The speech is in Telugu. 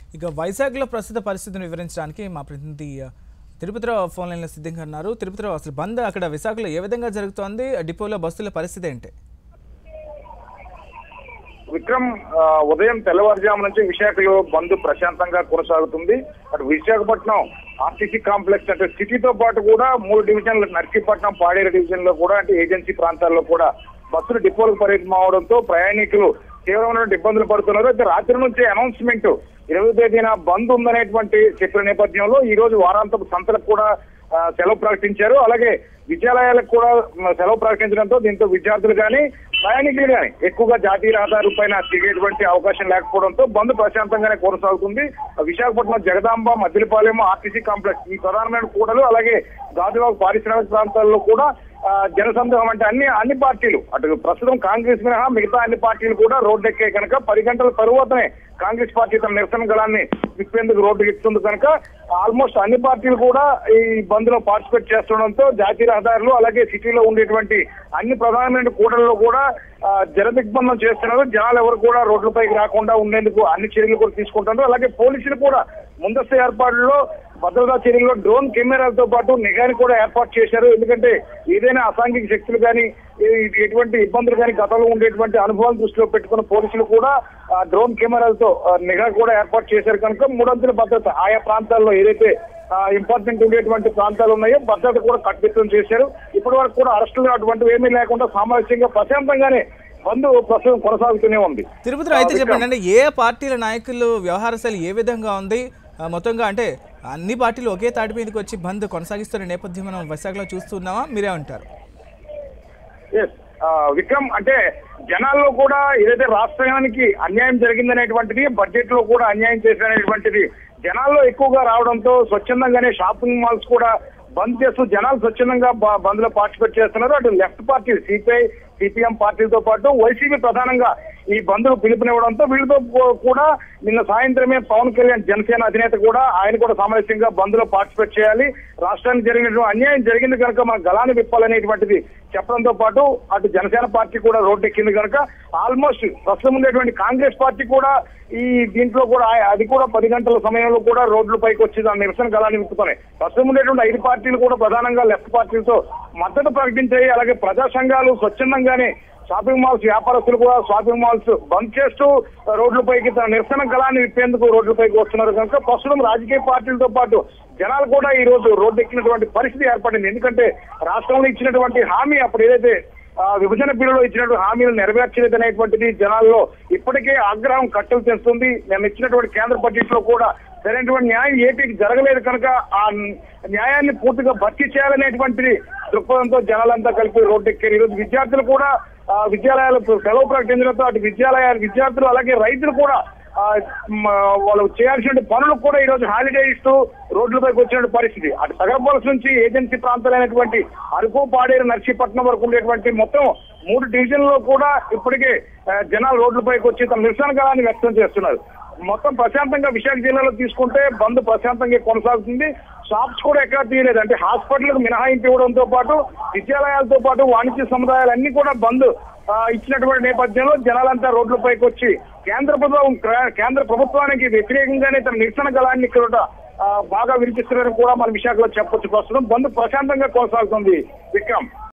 ఇక వైజాగ్లో ప్రస్తుత పరిస్థితిని వివరించడానికి మా ప్రతినిధి ఆ, తిరుపతిరావు ఫోన్ లైన్లో సిద్ధంగా ఉన్నారు తిరుపతిరావు అసలు బంద్ అక్కడ విశాఖలో ఏ విధంగా జరుగుతోంది డిపోలో బస్సుల పరిస్థితి ఏంటి విక్రమ్ ఆ, ఉదయం తెల్లవారుజాము నుంచి విశాఖలో బంద్ ప్రశాంతంగా కొనసాగుతుంది అటు విశాఖపట్నం ఆర్టీసీ కాంప్లెక్స్ అంటే సిటీతో పాటు కూడా మూడు డివిజన్లు నర్సీపట్నం పాడేరు డివిజన్ లో కూడా అంటే ఏజెన్సీ ప్రాంతాల్లో కూడా బస్సులు డిపోలకు పరిమితం అవడంతో ప్రయాణికులు తీవ్రమైన ఇబ్బందులు పడుతున్నారు అయితే రాత్రి నుంచి అనౌన్స్మెంట్ ఇరవై తేదీన బంద్ ఉందనేటువంటి చెప్పిన నేపథ్యంలో ఈ రోజు వారాంతపు సంతలకు కూడా ఆ, సెలవు ప్రకటించారు అలాగే విద్యాలయాలకు కూడా మ, సెలవు ప్రకటించడంతో దీంతో విద్యార్థులు కానీ ప్రయాణికులు కానీ ఎక్కువగా జాతీయ రహదారుల పైన తిరిగేటువంటి అవకాశం లేకపోవడంతో బంద్ ప్రశాంతంగానే కొనసాగుతుంది విశాఖపట్నం జగదాంబ మద్దిలపాలెం ఆర్టీసీ కాంప్లెక్స్ ఈ ప్రధానమైన కూడలు అలాగే గాజువాక పారిశ్రామిక ప్రాంతాల్లో కూడా ఆ, జనసందేహం అంటే అన్ని అన్ని పార్టీలు అటు ప్రస్తుతం కాంగ్రెస్ మినహా మిగతా అన్ని పార్టీలు కూడా రోడ్డెక్కే కనుక పది గంటల తరువాతనే కాంగ్రెస్ పార్టీ తన నిరసన గళాన్ని విప్పేందుకు రోడ్డుకి ఎక్కుతుంది కనుక ఆల్మోస్ట్ అన్ని పార్టీలు కూడా ఈ బంద్ లో పార్టిసిపేట్ చేస్తుండడంతో జాతీయ రహదారులు అలాగే సిటీలో ఉండేటువంటి అన్ని ప్రధానమైన కూడల్లో కూడా ఆ, జన దిగ్బంధం చేస్తున్నారు జనాలు ఎవరు కూడా రోడ్లపైకి రాకుండా ఉండేందుకు అన్ని చర్యలు కూడా తీసుకుంటున్నారు అలాగే పోలీసులు కూడా ముందస్తు ఏర్పాట్లలో భద్రతా చర్యల్లో డ్రోన్ కెమెరాలతో పాటు నిఘాని కూడా ఏర్పాటు చేశారు ఎందుకంటే ఏదైనా అసాంఘిక శక్తులు కానీ ఏ- ఎటువంటి ఇబ్బందులు కానీ గతంలో ఉండేటువంటి అనుభవాలు దృష్టిలో పెట్టుకున్న పోలీసులు కూడా ఆ, డ్రోన్ కెమెరాలతో ఆ, నిఘా కూడా ఏర్పాటు చేశారు కనుక మూడంతుల భద్రత ఆయా ప్రాంతాల్లో ఏదైతే ఇంపార్టెంట్ ఉండేటువంటి ప్రాంతాలు ఉన్నాయో భద్రత కూడా కట్టుదిట్టం చేశారు ఇప్పటి వరకు కూడా అరెస్టులు అటువంటివి ఏమీ లేకుండా సామరస్యంగా ప్రశాంతంగానే బంద్ ప్రస్తుతం కొనసాగుతూనే ఉంది తిరుపతిలో అయితే ఆ, విక్రమ్. చెప్పండి అంటే ఏ పార్టీల నాయకులు వ్యవహార శైలి ఏ విధంగా ఉంది ఆ, మొత్తంగా అంటే అన్ని పార్టీలు ఒకే తాటి మీదకి వచ్చి బంద్ కొనసాగిస్తున్న నేపథ్యం మనం విశాఖలో చూస్తున్నామా మీరే ఉంటారు Yes. ఆ, విక్రమ్ అంటే జనాల్లో కూడా ఏదైతే రాష్ట్రానికి అన్యాయం జరిగిందనేటువంటిది బడ్జెట్ లో కూడా అన్యాయం చేసినటువంటిది జనాల్లో ఎక్కువగా రావడంతో స్వచ్ఛందంగానే షాపింగ్ మాల్స్ కూడా బంద్ చేస్తూ జనాలు స్వచ్ఛందంగా బ- బంద్ లో పార్టిసిపేట్ చేస్తున్నారు అటు లెఫ్ట్ పార్టీ సిపిఐ సిపిఎం పార్టీలతో పాటు వైసీపీ ప్రధానంగా ఈ బంద్కు పిలుపునివ్వడంతో వీళ్ళతో కూ- కూడా నిన్న సాయంత్రమే పవన్ కళ్యాణ్ జనసేన అధినేత కూడా ఆయన కూడా సామరస్యంగా బంద్ లో పార్టిసిపేట్ చేయాలి రాష్ట్రానికి జరిగినటువంటి అన్యాయం జరిగింది కనుక మన గలాన్ని విప్పాలనేటువంటిది చెప్పడంతో పాటు అటు జనసేన పార్టీ కూడా రోడ్డెక్కింది కనుక ఆల్మోస్ట్ ప్రస్తుతం ఉండేటువంటి కాంగ్రెస్ పార్టీ కూడా ఈ దీంట్లో కూడా ఆ- అది కూడా పది గంటల సమయంలో కూడా రోడ్ల పైకి వచ్చి దాని నిరసన గలాన్ని విప్పుతున్నాయి ప్రస్తుతం ఉండేటువంటి ఐదు పార్టీలు కూడా ప్రధానంగా లెఫ్ట్ పార్టీలతో మద్దతు ప్రకటించాయి అలాగే ప్రజా సంఘాలు స్వచ్ఛందంగానే షాపింగ్ మాల్స్ వ్యాపారస్తులు కూడా షాపింగ్ మాల్స్ బంద్ చేస్తూ రోడ్లపైకి తన నిరసన గలాన్ని విప్పేందుకు రోడ్లపైకి వస్తున్నారు కనుక ప్రస్తుతం రాజకీయ పార్టీలతో పాటు జనాలు కూడా ఈ రోజు రోడ్డు ఎక్కినటువంటి పరిస్థితి ఏర్పడింది ఎందుకంటే రాష్ట్రంలో ఇచ్చినటువంటి హామీ అప్పుడు ఏదైతే ఆ, విభజన బిల్లులో ఇచ్చినటువంటి హామీలు నెరవేర్చలేదు అనేటువంటిది జనాల్లో ఇప్పటికే ఆగ్రహం కట్టలు తెస్తుంది నేను ఇచ్చినటువంటి కేంద్ర బడ్జెట్ లో కూడా సరైనటువంటి న్యాయం ఏపీకి జరగలేదు కనుక ఆ న్యాయాన్ని పూర్తిగా భర్తీ చేయాలనేటువంటిది దృక్పథంతో జనాలంతా కలిపి రోడ్డు ఎక్కారు ఈరోజు విద్యార్థులు కూడా ఆ, విద్యాలయాలు సెలవు ప్రకటించడంతో అటు విద్యాలయాలు విద్యార్థులు అలాగే రైతులు కూడా ఆ, మ, వాళ్ళు చేయాల్సిన పనులు కూడా ఈ రోజు హాలిడే ఇస్తూ రోడ్లపైకి వచ్చిన పరిస్థితి అటు సగరపాలస్ నుంచి ఏజెన్సీ ప్రాంతాలైనటువంటి అరకు పాడేరు నర్సీపట్నం వరకు ఉండేటువంటి మొత్తం మూడు డివిజన్లో కూడా ఇప్పటికే ఆ, జనాలు రోడ్లపైకి వచ్చి తమ నిరసన గలాన్ని వ్యక్తం చేస్తున్నారు మొత్తం ప్రశాంతంగా విశాఖ జిల్లాలో తీసుకుంటే బంద్ ప్రశాంతంగా కొనసాగుతుంది షాప్స్ కూడా ఎక్కడ తీయలేదు అంటే హాస్పిటల్కి మినహాయింపు ఇవ్వడంతో పాటు విద్యాలయాలతో పాటు వాణిజ్య సముదాయాలు అన్ని కూడా బంద్ ఆ, ఇచ్చినటువంటి నేపథ్యంలో జనాలంతా రోడ్లపైకి వచ్చి కేంద్ర ప్రభుత్వం కేంద్ర ప్రభుత్వానికి వ్యతిరేకంగానే తన నిరసన గలాన్ని ఇక్కడ ఆ, బాగా వినిపిస్తున్నారని కూడా మన విశాఖలో చెప్పొచ్చు ప్రస్తుతం బంద్ ప్రశాంతంగా కొనసాగుతుంది విక్రమ్